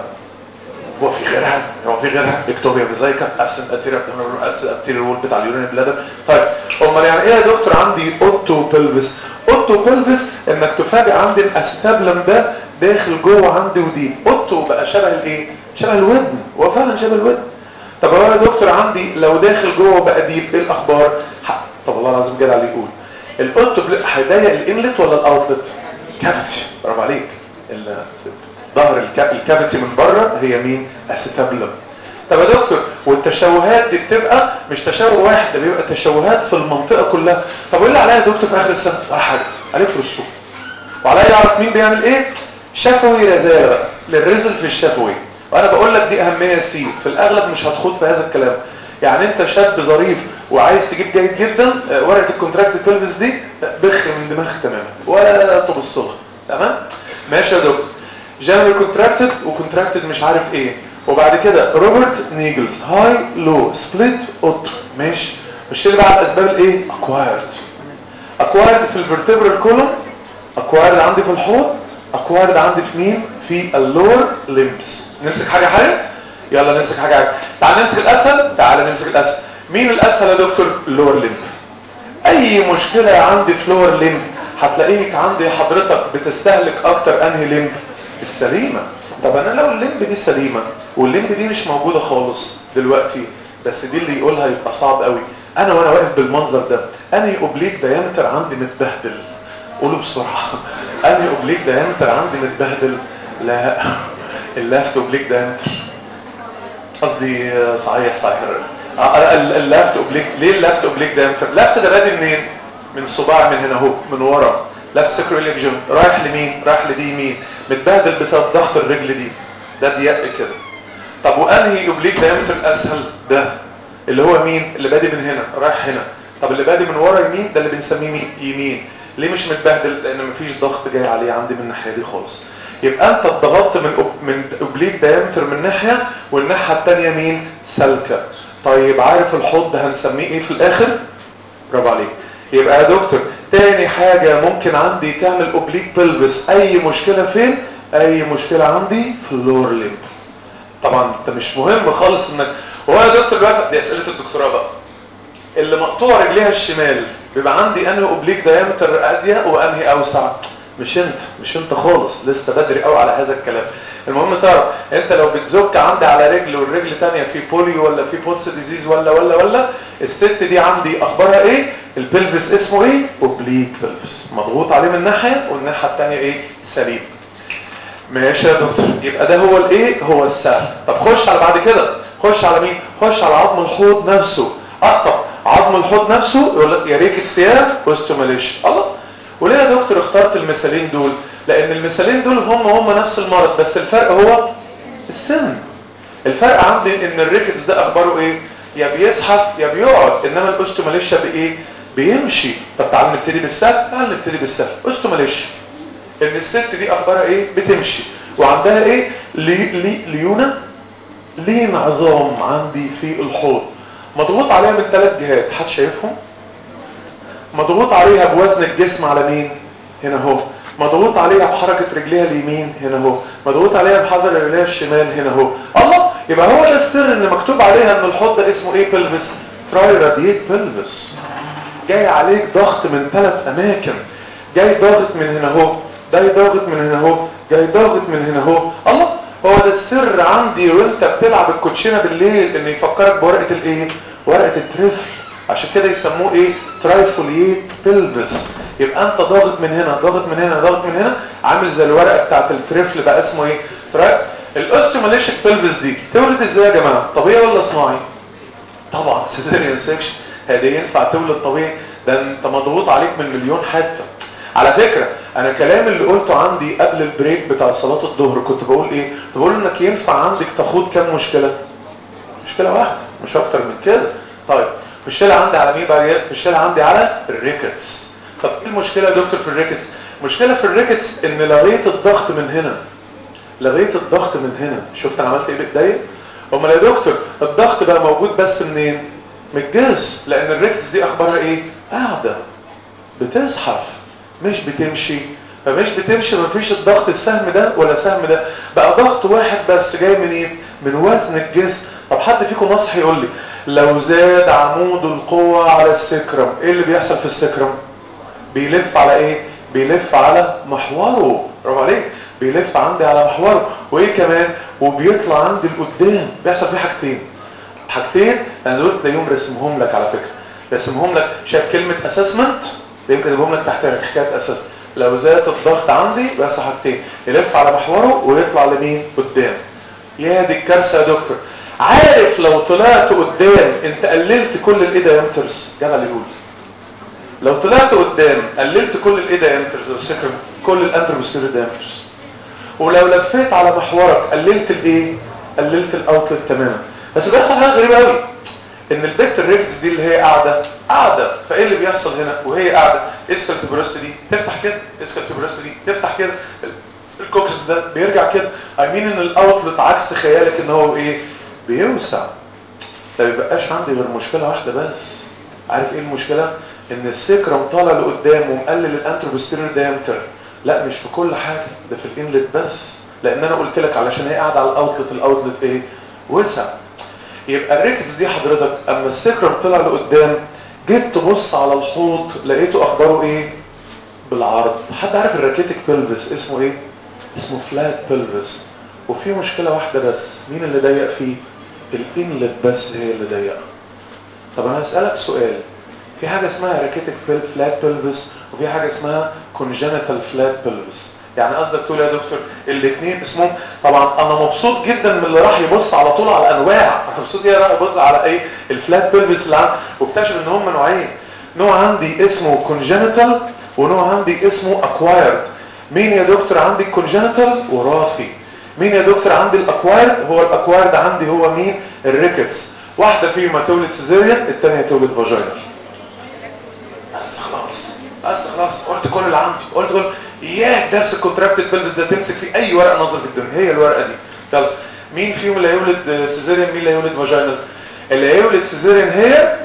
هو في غيرها هو في غيرها اكتوبيا فيزايكا ابسنت اتيريا اتيريا وول بتاع اليورين بلادر طيب امال يعني ايه يا دكتور عندي اوتو بلفس اوتو بلفس انك تفاجئ عندي الاستابلم ده داخل جوه عندي ودي اوتو بقى شبه الايه شبه الودن هو فعلا شبه الودن طب هو يا دكتور عندي لو داخل جوه بقى دي ايه الاخبار طب والله العظيم جدع اللي يقول الاوتو هيضيق الانلت ولا الاوتلت كافيتي برافو عليك ال- ظهر الك- الكافيتي من بره هي مين اسيتابلم طب يا دكتور والتشوهات دي بتبقى مش تشوه واحد ده بيبقى تشوهات في المنطقه كلها طب وايه اللي عليا يا دكتور في اخر السنه ولا حاجه عليك رسوم وعليا يعرف مين بيعمل ايه شفوي رزاله بقى للرزل في الشفوي وانا بقول لك دي اهميه سي في الاغلب مش هتخوض في هذا الكلام يعني انت شاب ظريف وعايز تجيب جيد جدا آه، ورقه الكونتراكت بيلفس دي آه، بخ من دماغك تماما ولا تبص لها تمام ماشي يا دكتور جنرال كونتراكتد وكونتراكتد مش عارف ايه وبعد كده روبرت نيجلز هاي لو سبليت اوتر ماشي مش بقى على الاسباب الايه اكوايرد اكوايرد في الفرتبرال كولوم اكوايرد عندي في الحوض اكوايرد عندي في مين في اللور ليمبس نمسك حاجه حاجه يلا نمسك حاجه حاجه تعال نمسك الاسهل تعال نمسك الاسهل مين الاسهل يا دكتور اللور ليمب اي مشكله عندي في لور ليمب هتلاقيك عندي حضرتك بتستهلك اكتر انهي ليمب السليمه طب انا لو الليمب دي سليمه والليمب دي مش موجوده خالص دلوقتي بس دي اللي يقولها يبقى صعب قوي انا وانا واقف بالمنظر ده انهي اوبليك دايمتر عندي متبهدل قولوا بسرعه انهي اوبليك دايمتر عندي متبهدل لا اللافت اوبليك دايمتر قصدي آه، صحيح صحيح آه، ال- اللافت اوبليك ليه اللافت اوبليك دايمتر اللافت ده بادي منين من صباع من هنا اهو من ورا لافت سكروليك جون رايح لمين رايح لدي يمين متبهدل بسبب ضغط الرجل دي ده ضيق كده طب وانهي اوبليك دايمتر الاسهل ده اللي هو مين اللي بادي من هنا رايح هنا طب اللي بادي من ورا يمين ده اللي بنسميه مين؟ يمين ليه مش متبهدل لان مفيش ضغط جاي عليه عندي من الناحيه دي خالص يبقى انت اتضغطت من أوب... من اوبليك دايمتر من ناحيه والناحيه الثانيه مين سالكه طيب عارف الحوض ده هنسميه ايه في الاخر برافو عليك يبقى يا دكتور تاني حاجة ممكن عندي تعمل اوبليك بلبس اي مشكلة فين اي مشكلة عندي في اللور ليمب طبعا انت مش مهم خالص انك هو يا دكتور بقى دي اسئلة الدكتوراه بقى اللي مقطوع رجليها الشمال بيبقى عندي انهي اوبليك دايمتر اضيق وانهي اوسع مش انت مش انت خالص لسه بدري قوي على هذا الكلام المهم تعرف انت لو بتزك عندي على رجل والرجل تانية في بوليو ولا في بولس ديزيز ولا ولا ولا الست دي عندي اخبارها ايه البلفس اسمه ايه اوبليك بلفس مضغوط عليه من ناحيه والناحيه الثانيه ايه سليم ماشي يا دكتور يبقى ده هو الايه هو السهل طب خش على بعد كده خش على مين خش على عظم الحوض نفسه اقطع عظم الحوض نفسه يقول لك يا ريكت سياف واستوماليش الله وليه يا دكتور اخترت المثالين دول لان المثالين دول هم هم نفس المرض بس الفرق هو السن الفرق عندي ان الريكتس ده اخباره ايه يا بيزحف يا بيقعد انما الاوستوماليشيا بايه بيمشي طب تعال نبتدي بالسهل تعال نبتدي بالسهل اوستوماليشيا ان الست دي اخبارها ايه بتمشي وعندها ايه لي لي ليونة لين عظام عندي في الحوض مضغوط عليها من ثلاث جهات حد شايفهم مضغوط عليها بوزن الجسم على مين هنا اهو مضغوط عليها بحركة رجليها اليمين هنا اهو مضغوط عليها بحذر رجليها الشمال هنا اهو الله يبقى هو ده السر ان مكتوب عليها ان الحوض ده اسمه ايه بلفس تراي راديت بلفس جاي عليك ضغط من ثلاث اماكن جاي ضاغط من هنا اهو جاي ضاغط من هنا اهو جاي ضاغط من هنا اهو الله هو ده السر عندي وانت بتلعب الكوتشينه بالليل ان يفكرك بورقه الايه ورقه التريفل عشان كده يسموه ايه ترايفوليت بلفس يبقى انت ضاغط من هنا ضاغط من هنا ضاغط من هنا عامل زي الورقه بتاعت التريفل بقى اسمه ايه تراي الاوستوماليشيك بلفس دي تولد ازاي يا جماعه طبيعي ولا صناعي طبعا سيزيريان سيكشن هذه ينفع تولد طبيعي ده انت مضغوط عليك من مليون حته على فكرة انا كلام اللي قلته عندي قبل البريك بتاع صلاة الظهر كنت بقول ايه كنت بقول انك ينفع عندك تخوض كام مشكلة مشكلة واحدة مش اكتر من كده طيب مشكلة عندي على مين بقى مشكلة عندي على الريكتس طب ايه المشكلة يا دكتور في الريكتس مشكلة في الريكتس ان لغيت الضغط من هنا لغيت الضغط من هنا شفت انا عملت ايه بايديا امال يا دكتور الضغط بقى موجود بس منين من الجلس لان الريكتس دي اخبارها ايه قاعده بتزحف مش بتمشي فمش بتمشي مفيش الضغط السهم ده ولا السهم ده بقى ضغط واحد بس جاي من ايه من وزن الجسم طب حد فيكم نصح يقول لي لو زاد عمود القوة على السكرم ايه اللي بيحصل في السكرم بيلف على ايه بيلف على محوره برافو عليك بيلف عندي على محوره وايه كمان وبيطلع عندي لقدام بيحصل فيه حاجتين حاجتين انا دول تلاقيهم رسمهم لك على فكره رسمهم لك شايف كلمه اسسمنت يمكن اجيبهم لك تحت حكايه اساس لو زاد الضغط عندي بس حاجتين يلف على محوره ويطلع لمين قدام يا دي الكارثه يا دكتور عارف لو طلعت قدام انت قللت كل الايديامترز جدع اللي يقول لو طلعت قدام قللت كل الايديامترز والسكر كل الانتروبوستيريور دايمترز ولو لفيت على محورك قللت الايه قللت الاوتلت تماما بس بيحصل حاجه غريبه قوي ان البيكت الريكتس دي اللي هي قاعده قاعده فايه اللي بيحصل هنا وهي قاعده اسكال تبرست دي تفتح كده اسكال تبرست دي تفتح كده الكوكس ده بيرجع كده اي مين ان الاوتلت عكس خيالك ان هو ايه بيوسع ما بيبقاش عندي غير مشكله واحده بس عارف ايه المشكله ان السكرم طالع لقدام ومقلل الانتروبوستيريور دايمتر لا مش في كل حاجه ده في الانلت بس لان انا قلت لك علشان هي قاعده على الاوتلت الاوتلت ايه وسع يبقى الريكتس دي حضرتك اما السكرم طلع لقدام جيت تبص على الحوض لقيته اخباره ايه بالعرض حد عارف الراكيتك بلفس اسمه ايه اسمه فلات بلفس وفي مشكله واحده بس مين اللي ضيق فيه الانلت بس هي اللي ضيقه طب انا هسالك سؤال في حاجه اسمها راكيتك فلات بلفس وفي حاجه اسمها كونجنتال فلات بلفس يعني قصدك تقول يا دكتور الاثنين اسمهم طبعا انا مبسوط جدا من اللي راح يبص على طول على انواع انا مبسوط ايه راح يبص على ايه الفلات بلفس اللي عندي واكتشف ان هم نوعين نوع عندي اسمه كونجنتال ونوع عندي اسمه اكوايرد مين يا دكتور عندي الكونجنتال وراثي مين يا دكتور عندي الاكوايرد هو الاكوايرد عندي هو مين الريكتس واحده فيهم تولد سيزيريان الثانيه تولد فاجينال بس خلاص بس خلاص قلت كل اللي عندي قلت كل اياك درس الكونتراكتد بلبس ده تمسك فيه اي ورقه نظر في الدنيا هي الورقه دي يلا مين فيهم اللي هيولد سيزيريان مين اللي هيولد فاجينال اللي هيولد سيزيريان هي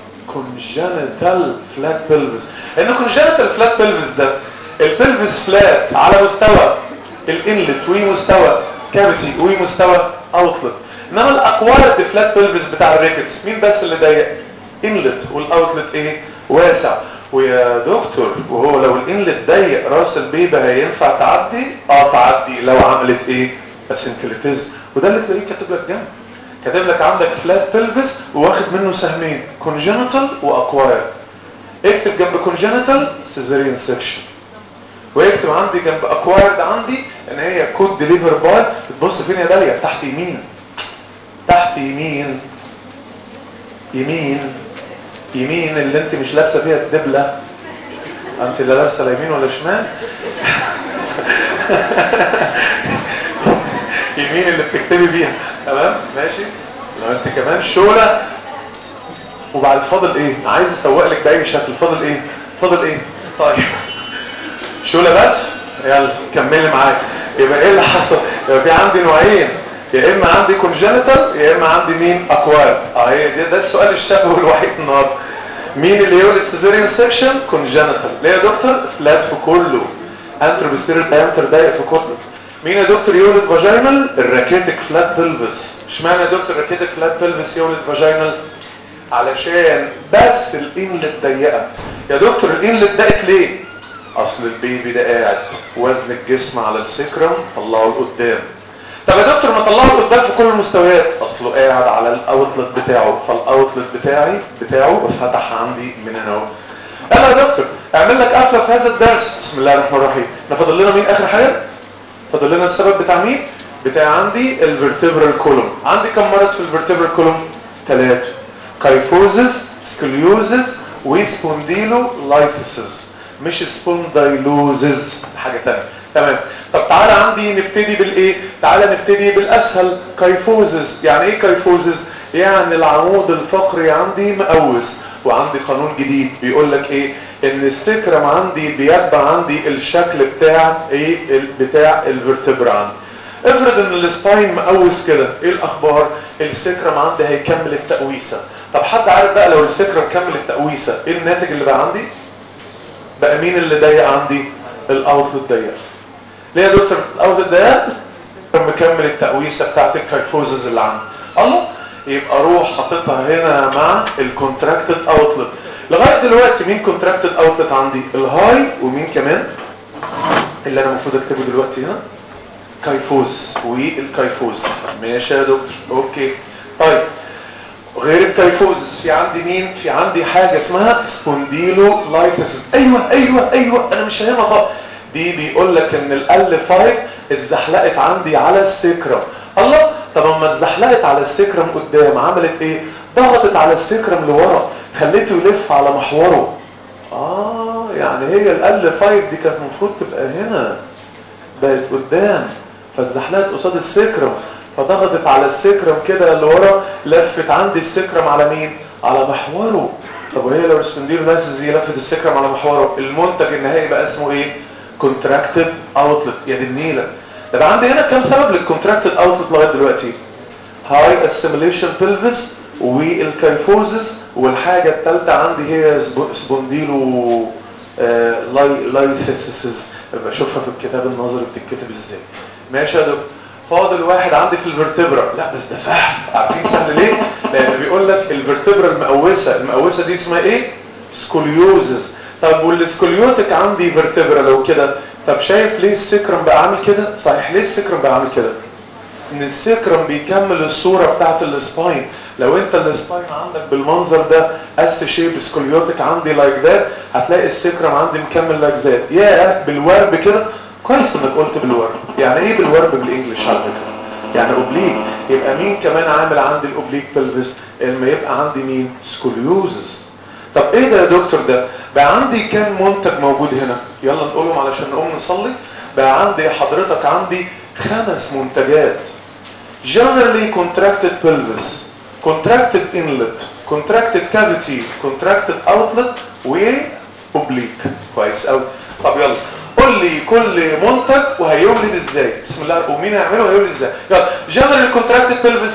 كونجنتال فلات بلفس ان كونجنتال فلات بلفس ده البلفس فلات على مستوى الانلت ومستوى كافيتي ومستوى اوتلت انما الاكوارد فلات بلفس بتاع الريكتس مين بس اللي ضيق انلت والاوتلت ايه واسع ويا دكتور وهو لو الانلت ضيق راس البيبه هينفع تعدي اه تعدي لو عملت ايه اسنكليتيزم وده اللي تلاقيه كاتب لك جنب كاتب لك عندك فلات بلفس واخد منه سهمين كونجنتال واكوايرد اكتب جنب كونجنتال سيزاريان سيكشن ويكتب عندي جنب اكوايرد عندي ان هي كود ديليفر باي تبص فين يا داليا تحت يمين تحت يمين يمين يمين اللي انت مش لابسه فيها الدبله انت لا لابسه لا يمين ولا شمال يمين اللي بتكتبي بيها تمام ماشي لو انت كمان شوله وبعد فاضل ايه عايز اسوق لك باي شكل فاضل ايه فاضل ايه طيب شوله بس يلا كملي معايا يبقى ايه اللي حصل يبقى في عندي نوعين يا اما عندي كونجنتال يا اما عندي مين اكوارد اه هي ده, ده السؤال الشفوي الوحيد النهارده مين اللي يولد سيزيريان سيكشن كونجنتال ليه يا دكتور فلات في كله انتروبستيريال دايمتر ضيق في كله مين يا دكتور يولد فاجينال الراكيتك فلات بلفس اشمعنى يا دكتور الراكيتك فلات بلفس يولد فاجينال علشان بس الانلت ضيقه يا دكتور الانلت ضيقت ليه اصل البيبي ده قاعد وزن الجسم على السكرم طلعه لقدام طب يا دكتور ما طلعه لقدام في كل المستويات اصله قاعد على الاوتلت بتاعه فالاوتلت بتاعي بتاعه اتفتح عندي من هنا اهو يلا يا دكتور اعمل لك قفله في هذا الدرس بسم الله الرحمن الرحيم احنا فاضل لنا مين اخر حاجه فاضل لنا السبب بتاع مين بتاع عندي الفرتبرال كولوم عندي كم مرض في الفرتبرال كولوم ثلاثه كايفوزس سكليوزس وسبونديلو لايفسز مش سبوندايلوزز حاجه ثانيه تمام طب تعالى عندي نبتدي بالايه تعالى نبتدي بالاسهل كايفوزز يعني ايه كايفوزز يعني العمود الفقري عندي مقوس وعندي قانون جديد بيقول لك ايه ان السكرم عندي بيتبع عندي الشكل بتاع ايه بتاع الفرتبرا عندي افرض ان السباين مقوس كده ايه الاخبار السكرم عندي هيكمل التقويسه طب حد عارف بقى لو السكرم كمل التقويسه ايه الناتج اللي بقى عندي بقى مين اللي ضيق عندي الاوتلت ضيق ليه يا دكتور الاوتلت ضيق مكمل التقويسه بتاعت الكايفوزز اللي عندي الله يبقى روح حاططها هنا مع الكونتراكتد اوتلت لغايه دلوقتي مين كونتراكتد اوتلت عندي الهاي ومين كمان اللي انا المفروض اكتبه دلوقتي هنا كايفوز والكايفوز ماشي يا دكتور اوكي طيب غير الكايفوز بص في عندي مين في عندي حاجه اسمها سبونديلو لايتس ايوه ايوه ايوه انا مش فاهمها خالص دي بيقول لك ان ال 5 اتزحلقت عندي على السكرم الله طب اما اتزحلقت على السكرم قدام عملت ايه ضغطت على السكرم لورا خليته يلف على محوره اه يعني هي ال 5 دي كانت المفروض تبقى هنا بقت قدام فاتزحلقت قصاد السكرم فضغطت على السكرم كده لورا لفت عندي السكرم على مين على محوره طب وهي لو السبنديل نايسز دي لفت السكرم على محوره المنتج النهائي بقى اسمه ايه كونتراكتد اوتلت يا دي النيله طب عندي هنا كام سبب للكونتراكتد اوتلت لغايه دلوقتي هاي اسيميليشن بلفس والكايفوزس والحاجه الثالثه عندي هي سبونديلو آه لاي لايثيسيس بشوفها في الكتاب النظري بتتكتب ازاي ماشي يا دكتور فاضل واحد عندي في الفرتبرا لا بس ده سهل عارفين سهل ليه لان بيقول لك الفرتبرا المقوسه المقوسه دي اسمها ايه سكوليوزس طب والسكوليوتك عندي فيرتبرا لو كده طب شايف ليه السكرم بقى عامل كده صحيح ليه السكرم بقى عامل كده ان السكرم بيكمل الصوره بتاعت السباين لو انت السباين عندك بالمنظر ده اس شيب سكوليوتك عندي لايك ذات هتلاقي السكرم عندي مكمل لايك ذات يا بالورب كده كويس انك قلت بالورب يعني ايه بالورب بالانجلش على فكره يعني اوبليك يبقى مين كمان عامل عندي الاوبليك بلفس لما يبقى عندي مين سكوليوزز طب ايه ده يا دكتور ده بقى عندي كام منتج موجود هنا يلا نقولهم علشان نقوم نصلي بقى عندي حضرتك عندي خمس منتجات generally contracted pelvis contracted inlet contracted cavity contracted outlet و oblique كويس قوي طب يلا قول لي كل منتج وهيولد ازاي بسم الله ومين هيعمله وهيولد ازاي يلا generally contracted pelvis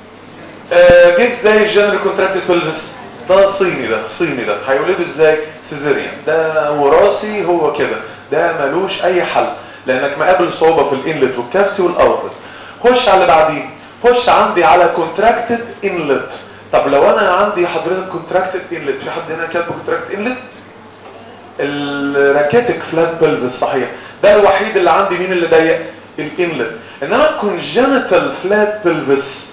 آه جه ازاي generally contracted pelvis ده صيني ده صيني ده هيولده ازاي سيزيريان ده وراثي هو كده ده ملوش اي حل لانك مقابل صعوبه في الانلت والكافتي والاوتلت خش على اللي بعديه خش عندي على كونتراكتد انلت طب لو انا عندي حضرتك كونتراكتد انلت في حد هنا كاتب كونتراكتد انلت الراكيتك فلات بلفس صحيح ده الوحيد اللي عندي مين اللي ضيق الانلت انما الكونجنتال فلات بلفس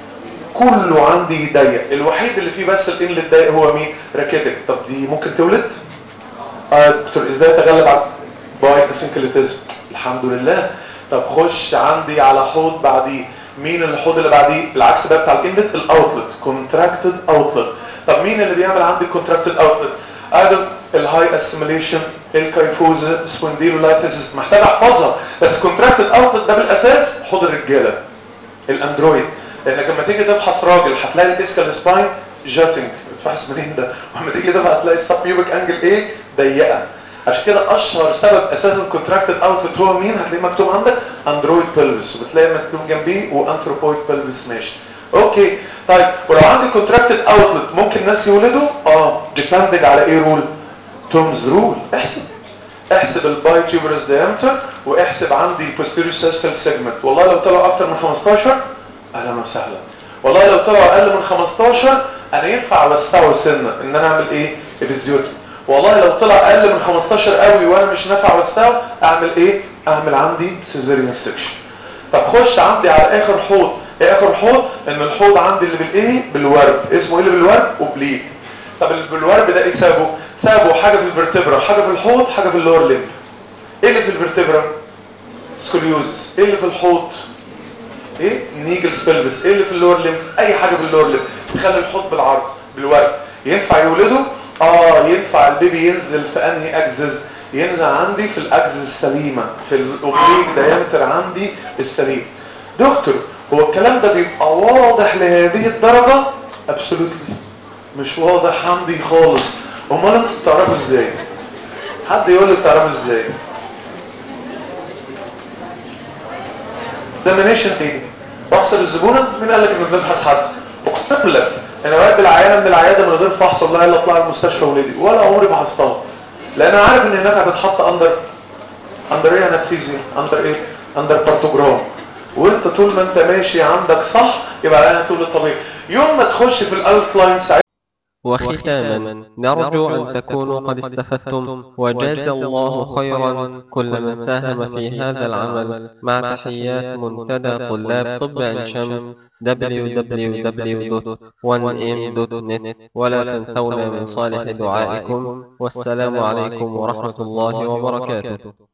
كله عندي ضيق الوحيد اللي فيه بس الانلت ضيق هو مين راكيتك طب دي ممكن تولد اه دكتور ازاي اتغلب على باي اسنكليتيزم الحمد لله طب خش عندي على حوض بعديه مين الحوض اللي بعديه العكس ده بتاع الانلت الاوتلت كونتراكتد اوتلت طب مين اللي بيعمل عندي كونتراكتد اوتلت ادي الهاي اسيميليشن الكايفوزا سبونديلولايتس محتاج احفظها بس كونتراكتد اوتلت ده بالاساس حوض الرجاله الاندرويد لانك لما تيجي تفحص راجل هتلاقي الاسكال سباين جاتنج بتفحص منين ده ولما تيجي تفحص هتلاقي السب بيوبك انجل ايه ضيقه عشان كده اشهر سبب اساسا كونتراكتد اوتلت هو مين هتلاقيه مكتوب عندك اندرويد بلفس وبتلاقي مكتوب جنبيه وانثروبويد بلفس ماشي اوكي طيب ولو عندي كونتراكتد اوتلت ممكن ناس يولدوا اه ديبندنج على ايه رول تومز رول احسب احسب الباي تيوبرس دايمتر واحسب عندي البوستيريور سيستال سيجمنت والله لو طلعوا اكتر من 15 اهلا وسهلا والله لو طلعوا اقل من 15 انا ينفع اوسعه سنه ان انا اعمل ايه ابيزيوتي والله لو طلع اقل من 15 قوي وانا مش نافع اوسعه اعمل ايه اعمل عندي سيزيريان سكشن طب خش عندي على اخر حوض ايه اخر حوض ان الحوض عندي اللي بالايه بالورب اسمه ايه اللي بالورب اوبليك طب اللي بالورب ده ايه سابه سابه حاجه في الفرتبرا حاجه في الحوض حاجه في اللور ليمب ايه اللي في الفرتبرا سكوليوز ايه اللي في الحوض ايه نيجل سبلفس ايه اللي في اللور ليمب اي حاجه في اللور ليمب تخلي الحوض بالعرض بالورب ينفع يولده اه ينفع البيبي ينزل في انهي اجزز ينزل عندي في الاجزز السليمه في الاوبليك دايمتر عندي السليم دكتور هو الكلام ده بيبقى واضح لهذه الدرجه ابسولوتلي مش واضح عندي خالص امال انتوا بتعرفوا ازاي حد يقول لي بتعرفوا ازاي دومينيشن ايه بحصل الزبونه مين قال لك ان بنفحص حد اقسم لك انا واقف العيانه من العياده من غير فحص الله الا اطلع المستشفى ولادي ولا عمري فحصتها لان انا عارف ان هناك هتتحط اندر اندر ايه انستيزيا اندر ايه اندر بارتوجرام وانت طول ما انت ماشي عندك صح يبقى انا طول الطبيعي يوم ما تخش في الالف لاين وختاما نرجو أن تكونوا قد استفدتم وجاز الله خيرا كل من ساهم في هذا العمل مع تحيات منتدى طلاب طب عين شمس www.1m.net ولا تنسونا من صالح دعائكم والسلام عليكم ورحمة الله وبركاته